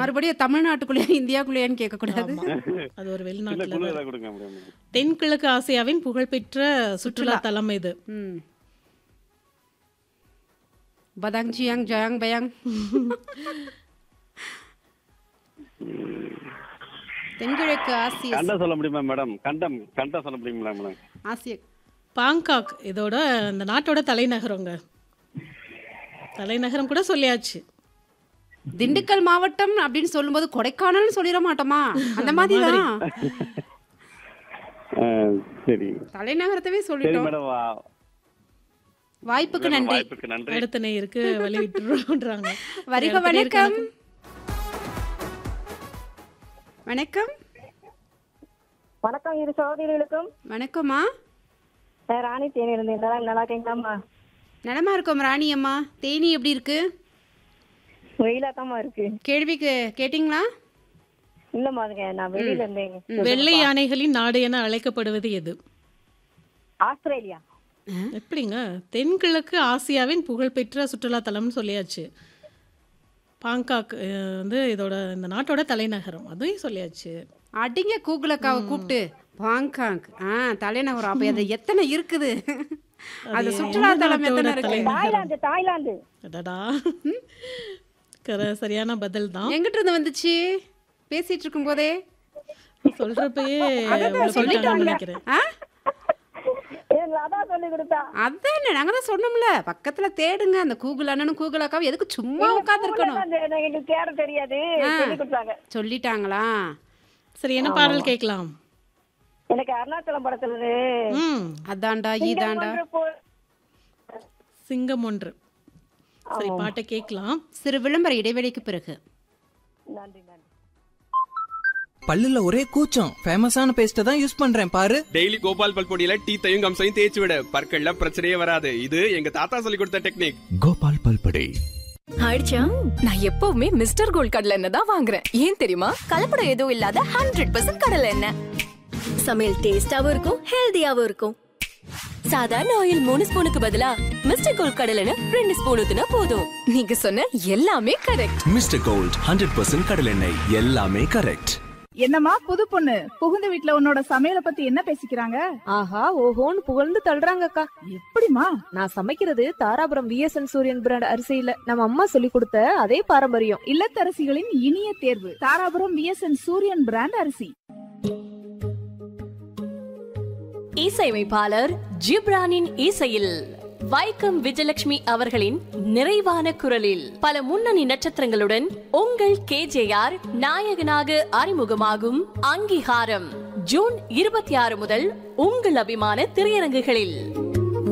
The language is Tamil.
மறுபடியும் தமிழ்நாட்டுக்குள்ளேயா இந்தியாக்குள்ளேயான்னு கேட்கக்கூடாது ஆமா. அது ஒரு இல்ல வெளிநாட்டுல குழு தான். ஏதாவது கொடுங்க மேடம் தென்கிழக்கு ஆசியாவின் புகழ்பெற்ற சுற்றுலா தலம் இது ம் பதாங் ஜியாங் ஜயாங் பயாங் தென்கிழக்கு ஆசிய கண்டம் சொல்ல முடியுமா மேடம் கண்டம் கண்டம் சொல்ல முடியுங்களா மேடம் ஆசிய பாங்காக் இதோட இந்த நாட்டோட தலைநகரங்க தலைநகரம் கூட சொல்லியாச்சு திண்டுக்கல் மாவட்டம் அப்படின்னு சொல்லும்போது கொடைக்கானல்னு சொல்லிட மாட்டோமா அந்த மாதிரி தான் ஆ, சரி தலைநகரத்தவே சரி சொல்லிட்டோம் மேடம் வா- வாய்ப்புக்கு நன்றி வாய்ப்புக்கு நன்றி அடுத்த நேயருக்கு வழி விட்டுறாங்க வருக வணக்கம் வணக்கம் வணக்கம் இரு சகோதரிகளுக்கும் வணக்கம்மா நான் ராணி தேனி இருந்தேன் நல்லா நல்லா இருக்கீங்களாம்மா நலமா இருக்கோம் ராணி அம்மா தேனி எப்படி இருக்கு வெயிலாத்தாம்மா இருக்கு கேள்விக்கு கேட்டிங்களா இல்லம்மா அதுங்க நான் வெளியில இருந்தேங்க வெள்ளை யானைகளின் நாடு என அழைக்கப்படுவது எது ஆஸ்திரேலியா எப்படிங்க தென்கிழக்கு ஆசியாவின் புகழ்பெற்ற சுற்றுலா தலம்னு சொல்லியாச்சு பாங்காக் அஹ், வந்து இதோட இந்த நாட்டோட தலைநகரம் அதையும் சொல்லியாச்சு அடிங்க கூகுளக்காவை கூப்பிட்டு பாங்காங் ஆ தலைநகரம் அப்ப அது எத்தனை இருக்குது அது சுற்றுலா தலம் எத்தனை இருக்கு தாய்லாந்து தாய்லாந்து அடடா கர சரியான பதில் தான் எங்கிட்ட இருந்து வந்துச்சு பேசிட்டு இருக்கும் போதே சொல்றப்பயே உங்களுக்கு சொல்லிட்டாங்கன்னு நினைக்கிறேன் ஆ எனக்கு அதான் சொல்லி கொடுத்தா அதானே நாங்க தான் சொன்னோம்ல பக்கத்துல தேடுங்க அந்த கூகுள் அண்ணனும் கூகுள் அக்காவும் எதுக்கு சும்மா உட்கார்ந்து இருக்கணும் அந்த எனக்கு எங்களுக்கு தேட தெரியாது சொல்லி கொடுத்தாங்க சொல்லிட்டாங்களா சரி என்ன பாடல் கேட்கலாம் எனக்கு அருணாச்சலம் படத்துல இருந்து ம் அதான்டா இதான்டா ஒன்று போ- சிங்கம் ஒன்று சரி பாட்டை கேட்கலாம் சிறு விளம்பர இடைவெளிக்கு பிறகு நன்றி நன்றி பல்லுல ஒரே கூச்சம் ஃபேமஸான பேஸ்ட தான் யூஸ் பண்றேன் பாரு டெய்லி கோபால் பல்பொடியில டீத்தையும் கம்சையும் தேய்ச்சி விட பற்கள்ல பிரச்சனையே வராது இது எங்க தாத்தா சொல்லி கொடுத்த டெக்னிக் கோபால் பல்படை ஆயிடுச்சா நான் எப்பவுமே மிஸ்டர் கோல்ட் கடலை எண்ணெய் தான் வாங்குறேன் ஏன் தெரியுமா கலப்படம் எதுவும் இல்லாத ஹண்ட்ரட் பர்சன்ட் கடலை எண்ணெய் சமையல் டேஸ்டாவும் இருக்கும் ஹெல்தியாவும் இருக்கும் சாதாரண ஆயில் மூணு ஸ்பூனுக்கு பதிலா மிஸ்டர் கோல்ட் கடலை எண்ணெய் ரெண்டு ஸ்பூன் ஊத்துனா போதும் நீங்க சொன்ன எல்லாமே correct mister Gold hundred percent கடலெண்ணெய் எல்லாமே கரெக்ட் என்னம்மா புது பொண்ணு புகுந்த வீட்ல உன்னோட சமையல பத்தி என்ன பேசிக்கிறாங்க ஆஹா ஓஹோன்னு புகழ்ந்து தள்ளுறாங்கக்கா எப்படிமா நான் சமைக்கிறது தாராபுரம் விஎஸ்என் சூரியன் பிராண்ட் அரிசியில நம்ம அம்மா சொல்லி கொடுத்த அதே பாரம்பரியம் இல்லத்தரசிகளின் இனிய தேர்வு தாராபுரம் விஎஸ்என் சூரியன் பிராண்ட் அரிசி இசையமைப்பாளர் ஜிப்ரானின் இசையில் வைக்கம் விஜயலட்சுமி அவர்களின் நிறைவான குரலில் பல முன்னணி நட்சத்திரங்களுடன் உங்கள் கேஜேஆர் நாயகனாக அறிமுகமாகும் அங்கீகாரம் ஜூன் இருபத்தி ஆறு முதல் உங்கள் அபிமான திரையரங்குகளில்